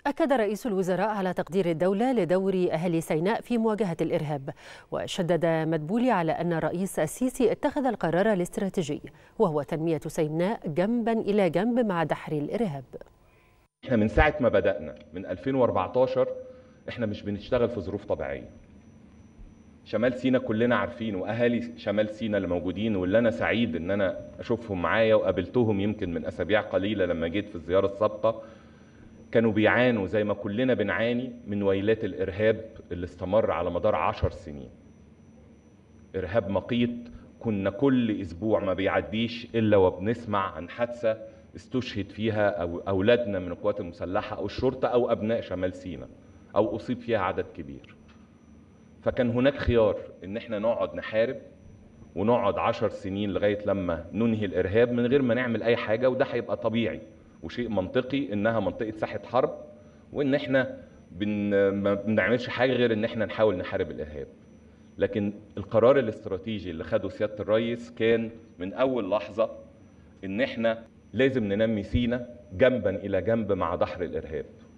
أكد رئيس الوزراء على تقدير الدولة لدور أهل سيناء في مواجهة الإرهاب وشدد مدبولي على أن الرئيس السيسي اتخذ القرار الاستراتيجي وهو تنمية سيناء جنبا إلى جنب مع دحر الإرهاب احنا من ساعة ما بدأنا من 2014 احنا مش بنشتغل في ظروف طبيعية شمال سينا كلنا عارفين واهالي شمال سينا اللي موجودين واللي انا سعيد ان انا اشوفهم معايا وقابلتهم يمكن من اسابيع قليله لما جيت في الزياره السابقه كانوا بيعانوا زي ما كلنا بنعاني من ويلات الارهاب اللي استمر على مدار عشر سنين ارهاب مقيت كنا كل اسبوع ما بيعديش الا وبنسمع عن حادثه استشهد فيها أو اولادنا من القوات المسلحه او الشرطه او ابناء شمال سينا او اصيب فيها عدد كبير فكان هناك خيار ان احنا نقعد نحارب ونقعد عشر سنين لغايه لما ننهي الارهاب من غير ما نعمل اي حاجه وده هيبقى طبيعي وشيء منطقي انها منطقه ساحه حرب وان احنا بن ما بنعملش حاجه غير ان احنا نحاول نحارب الارهاب لكن القرار الاستراتيجي اللي خده سياده الرئيس كان من اول لحظه ان احنا لازم ننمي سينا جنبا الى جنب مع دحر الارهاب